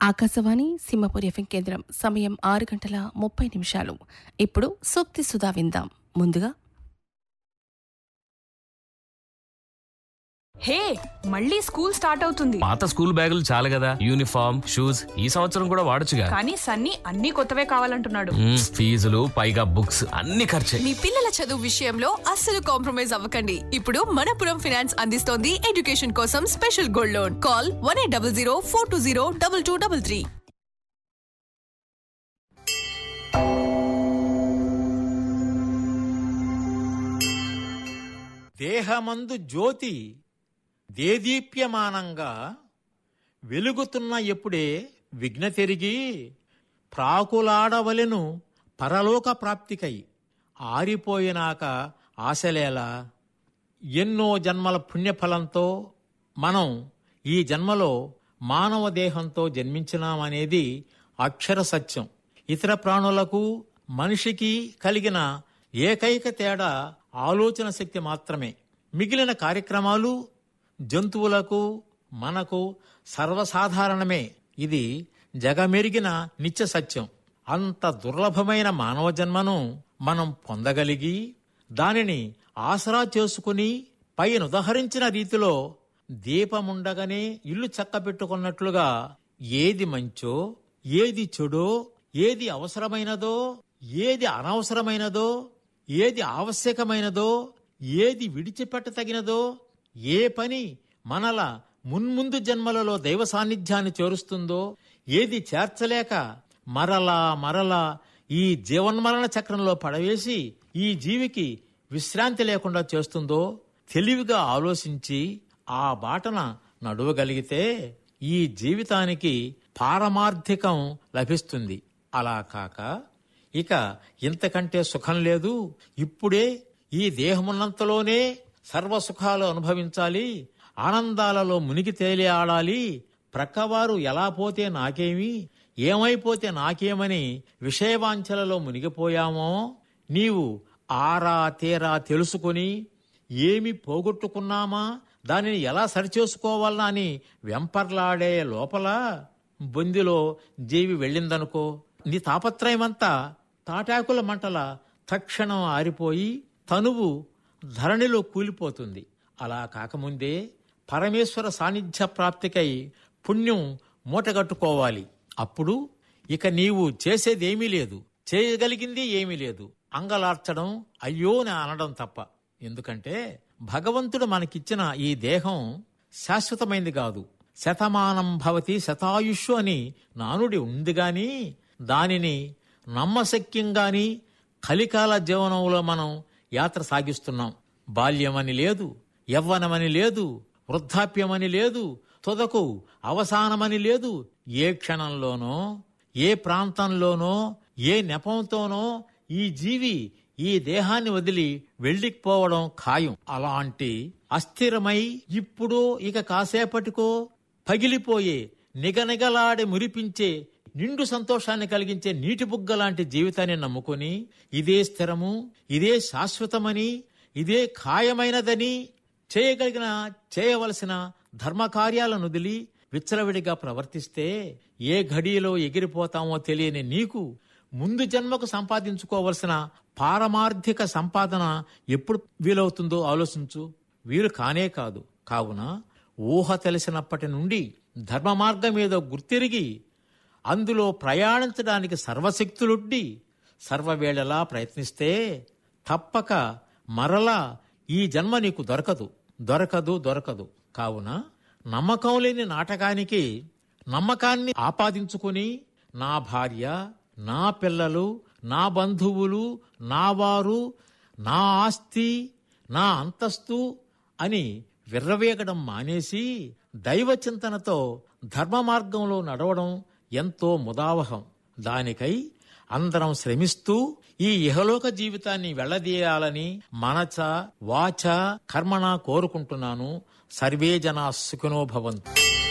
Akashvani Simhapuri FM కేంద్రం సమయం ఆరు గంటల ముప్పై నిమిషాలు ఇప్పుడు సూక్తి సుధా విందాం ముందుగా హే మళ్ళీ స్కూల్ స్టార్ట్ అవుతుంది పాత స్కూల్ బ్యాగులు చాలు కదా యూనిఫామ్ షూస్ ఈ సంవత్సరం కూడా వాడొచ్చుగా కానీ సన్నీ అన్ని కొత్తవే కావాలంటున్నాడు మ్మ్, ఫీజులు పైగా బుక్స్ అన్ని ఖర్చే మీ పిల్లల చదువు విషయంలో అస్సలు కాంప్రమైజ్ అవ్వకండి ఇప్పుడు మనపురం ఫైనాన్స్ అందిస్తోంది ఎడ్యుకేషన్ కోసం special gold loan call one eight double zero four two zero double two double three దేహమందు జ్యోతి దేదీప్యమానంగా వెలుగుతున్న ఎప్పుడే విఘ్న తిరిగి ప్రాకులాడవలెను పరలోక ప్రాప్తికై ఆరిపోయినాక ఆశలేలా ఎన్నో జన్మల పుణ్యఫలంతో మనం ఈ జన్మలో మానవ దేహంతో జన్మించినామనేది అక్షర సత్యం ఇతర ప్రాణులకు మనిషికి కలిగిన ఏకైక తేడా ఆలోచన శక్తి మాత్రమే మిగిలిన కార్యక్రమాలు జంతువులకు మనకు సర్వసాధారణమే ఇది జగమెరిగిన నిత్య సత్యం అంత దుర్లభమైన మానవ జన్మను మనం పొందగలిగి దానిని ఆసరా చేసుకుని పైన ఉదహరించిన రీతిలో దీపముండగానే ఇల్లు చక్కబెట్టుకున్నట్లుగా ఏది మంచో ఏది చెడో ఏది అవసరమైనదో ఏది అనవసరమైనదో ఏది ఆవశ్యకమైనదో ఏది విడిచిపెట్టతగినదో ఏ పని మనల మున్ముందు జన్మలలో దైవ సాన్నిధ్యాన్ని చేరుస్తుందో ఏది చేర్చలేక మరలా మరలా ఈ జీవన్మరణ చక్రంలో పడవేసి ఈ జీవికి విశ్రాంతి లేకుండా చేస్తుందో తెలివిగా ఆలోచించి ఆ బాటన నడువగలిగితే ఈ జీవితానికి పారమార్థికం లభిస్తుంది అలా కాక ఇక ఇంతకంటే సుఖం లేదు ఇప్పుడే ఈ దేహమున్నంతలోనే సర్వ సుఖాలు అనుభవించాలి ఆనందాలలో మునిగి తేలి ఆడాలి ప్రక్కవారు ఎలా పోతే నాకేమి ఏమైపోతే నాకేమని విషయవాంఛలలో మునిగిపోయామో నీవు ఆరా తీరా తెలుసుకుని ఏమి పోగొట్టుకున్నామా దానిని ఎలా సరిచేసుకోవాలా అని వెంపర్లాడే లోపల బొందిలో జీవి వెళ్ళిందనుకో నీ తాపత్రయమంతా తాటాకుల మంటల తక్షణం ఆరిపోయి తనువు ధరణిలో కూలిపోతుంది అలా కాకముందే పరమేశ్వర సాన్నిధ్య ప్రాప్తికై పుణ్యం మూటగట్టుకోవాలి అప్పుడు ఇక నీవు చేసేదేమీ లేదు చేయగలిగింది ఏమీ లేదు అంగలార్చడం అయ్యో అని అనడం తప్ప ఎందుకంటే భగవంతుడు మనకిచ్చిన ఈ దేహం శాశ్వతమైంది కాదు శతమానం భవతి శతాయుష్ అని నానుడి ఉంది గాని దానిని నమ్మశక్యంగాని కలికాల జీవనంలో మనం యాత్ర సాగిస్తున్నాం బాల్యమని లేదు యవ్వనమని లేదు వృద్ధాప్యమని లేదు తుదకు అవసానమని లేదు ఏ క్షణంలోనో ఏ ప్రాంతంలోనో ఏ నెపంతోనో ఈ జీవి ఈ దేహాన్ని వదిలి వెళ్ళిపోవడం ఖాయం అలాంటి అస్థిరమై ఇప్పుడు ఇక కాసేపటికో పగిలిపోయే నిగనిగలాడి మురిపించే నిండు సంతోషాన్ని కలిగించే నీటి బుగ్గ లాంటి జీవితాన్ని నమ్ముకొని ఇదే స్థిరము ఇదే శాశ్వతమని ఇదే ఖాయమైనదని చేయగలిగిన చేయవలసిన ధర్మకార్యాలను వదిలి విచ్చలవిడిగా ప్రవర్తిస్తే ఏ ఘడియలో ఎగిరిపోతామో తెలియని నీకు ముందు జన్మకు సంపాదించుకోవలసిన పారమార్థిక సంపాదన ఎప్పుడు వీలవుతుందో ఆలోచించు వీలు కానే కాదు కావున ఊహ తెలిసినప్పటి నుండి ధర్మ మార్గం ఏదో గుర్తిరిగి అందులో ప్రయాణించడానికి సర్వశక్తులుడ్డి సర్వవేళలా ప్రయత్నిస్తే తప్పక మరలా ఈ జన్మ నీకు దొరకదు దొరకదు దొరకదు కావున నమ్మకం లేని నాటకానికి నమ్మకాన్ని ఆపాదించుకుని నా భార్య నా పిల్లలు నా బంధువులు నా వారు నా ఆస్తి నా అంతస్తు అని విర్రవేగడం మానేసి దైవ చింతనతో ధర్మ మార్గంలో నడవడం ఎంతో ముదావహం దానికై అందరం శ్రమిస్తూ ఈ ఇహలోక జీవితాన్ని వెళ్లదీయాలని మనచ వాచ కర్మణ కోరుకుంటున్నాను సర్వే జనా సుఖినో భవంతు